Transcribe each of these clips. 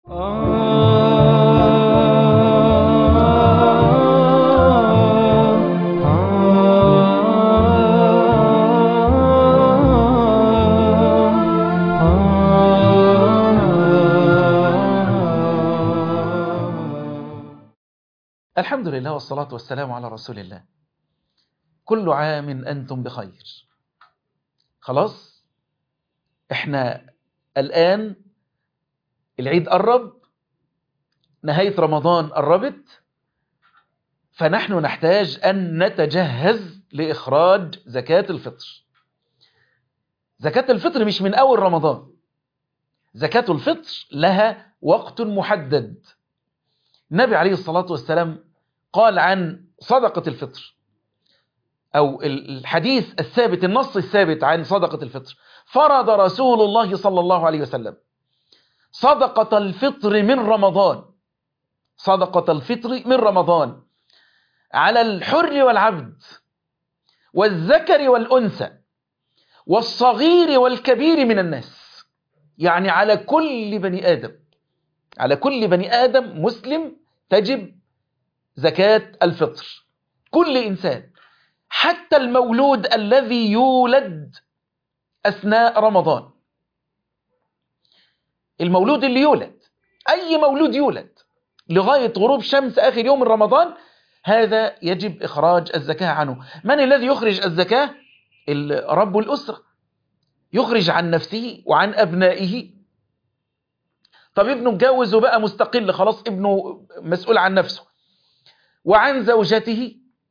الحمد لله والصلاة والسلام على رسول الله كل عام أنتم بخير خلاص احنا الآن العيد قرب نهاية رمضان قربت فنحن نحتاج أن نتجهز لإخراج زكاة الفطر زكاة الفطر مش من أول رمضان زكاة الفطر لها وقت محدد النبي عليه الصلاة والسلام قال عن صدقة الفطر أو الحديث الثابت النص الثابت عن صدقة الفطر فرض رسول الله صلى الله عليه وسلم صدقة الفطر من رمضان صدقة الفطر من رمضان على الحر والعبد والذكر والأنثى والصغير والكبير من الناس يعني على كل بني آدم على كل بني آدم مسلم تجب زكاة الفطر كل إنسان حتى المولود الذي يولد أثناء رمضان المولود اللي يولد أي مولود يولد لغاية غروب شمس آخر يوم من رمضان هذا يجب إخراج الزكاة عنه من الذي يخرج الزكاة؟ رب الأسرة يخرج عن نفسه وعن أبنائه طب ابنه اتجوز وبقى مستقل خلاص ابنه مسؤول عن نفسه وعن زوجته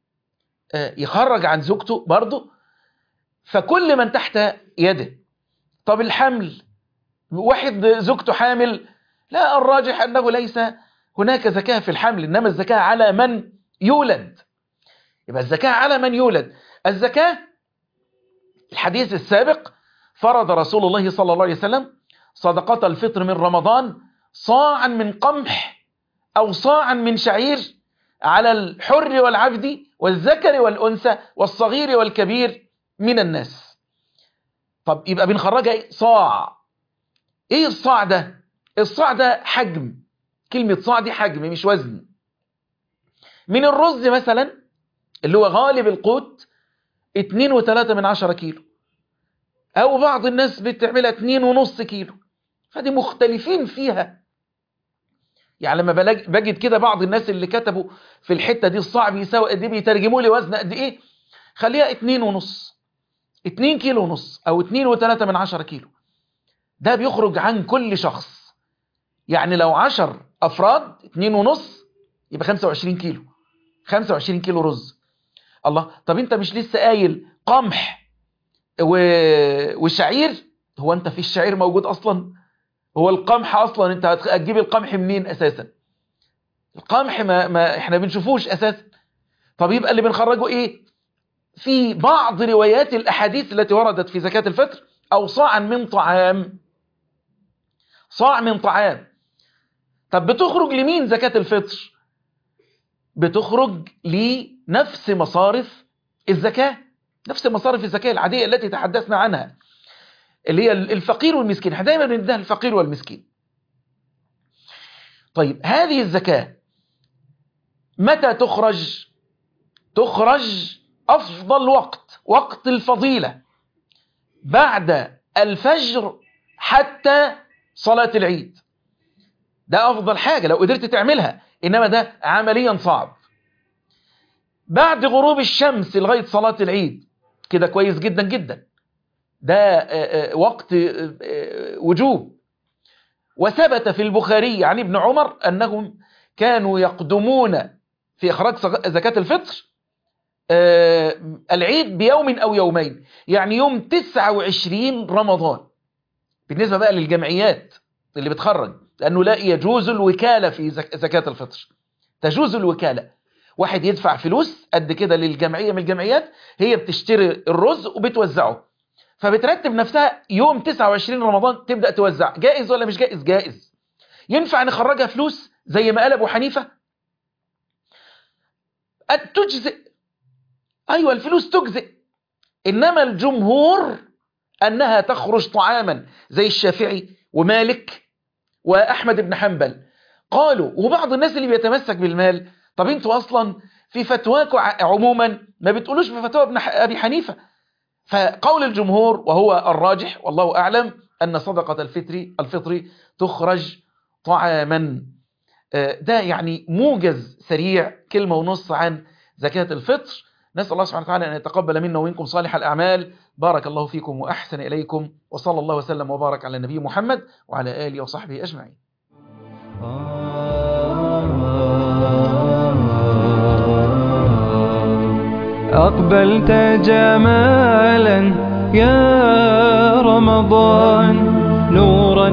يخرج عن زوجته برضه فكل من تحت يده طب الحمل واحد زوجته حامل لا الراجح أنه ليس هناك زكاة في الحمل إنما الزكاة على من يولد يبقى الزكاة على من يولد الزكاة الحديث السابق فرض رسول الله صلى الله عليه وسلم صدقة الفطر من رمضان صاعا من قمح أو صاعا من شعير على الحر والعبد والذكر والأنثى والصغير والكبير من الناس طب يبقى بنخرجها ايه صاع ايه الصاع ده الصاع ده حجم كلمة صاع دي حجم مش وزن من الرز مثلا اللي هو غالب القوت اتنين وتلاتة من عشرة كيلو او بعض الناس بتعملها اتنين ونص كيلو فدي مختلفين فيها يعني لما بجد كده بعض الناس اللي كتبوا في الحتة دي الصاع بيساوي قد ايه بيترجموا لي وزن قد ايه خليها اتنين ونص اتنين كيلو ونص او اتنين وتلاتة من عشرة كيلو ده بيخرج عن كل شخص يعني لو عشر افراد اتنين ونص يبقى خمسة وعشرين كيلو خمسة وعشرين كيلو رز الله طب انت مش لسه قايل قمح و... وشعير هو انت في الشعير موجود اصلا هو القمح اصلا انت هتجيب القمح منين اساسا القمح ما, ما احنا بنشوفوش اساسا طب يبقى اللي بنخرجه ايه في بعض روايات الاحاديث التي وردت في زكاة الفطر او صاعا من طعام صاع من طعام طب بتخرج لمين زكاة الفطر بتخرج لنفس مصارف الزكاة نفس مصارف الزكاة العادية التي تحدثنا عنها اللي هي الفقير والمسكين احنا دايما بنديها الفقير والمسكين طيب هذه الزكاة متى تخرج تخرج أفضل وقت وقت الفضيلة بعد الفجر حتى صلاة العيد ده أفضل حاجة لو قدرت تعملها إنما ده عمليا صعب بعد غروب الشمس لغاية صلاة العيد كده كويس جدا جدا ده وقت وجوب وثبت في البخاري عن ابن عمر أنهم كانوا يقدمون في إخراج زكاة الفطر العيد بيوم أو يومين يعني يوم 29 رمضان بالنسبة بقى للجمعيات اللي بتخرج لأنه لا يجوز الوكالة في زكاة الفطر تجوز الوكالة واحد يدفع فلوس قد كده للجمعية من الجمعيات هي بتشتري الرز وبتوزعه فبترتب نفسها يوم 29 رمضان تبدأ توزع جائز ولا مش جائز جائز ينفع نخرجها فلوس زي ما قال أبو حنيفة تجزئ أيوة الفلوس تجزئ إنما الجمهور أنها تخرج طعاما زي الشافعي ومالك وأحمد بن حنبل قالوا وبعض الناس اللي بيتمسك بالمال طب انتوا أصلا في فتواكم عموما ما بتقولوش في فتوى ابن أبي حنيفة فقول الجمهور وهو الراجح والله أعلم أن صدقة الفطر الفطر تخرج طعاما ده يعني موجز سريع كلمة ونص عن زكاة الفطر نسأل الله سبحانه وتعالى أن يتقبل منا ومنكم صالح الأعمال بارك الله فيكم وأحسن إليكم وصلى الله وسلم وبارك على النبي محمد وعلى آله وصحبه أجمعين أقبلت جمالا يا رمضان نورا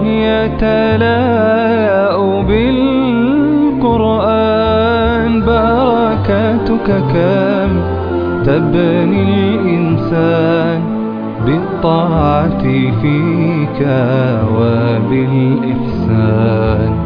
يتلاء بالقرآن بركاتك كم تبني الإنسان بالطاعة فيك وبالإحسان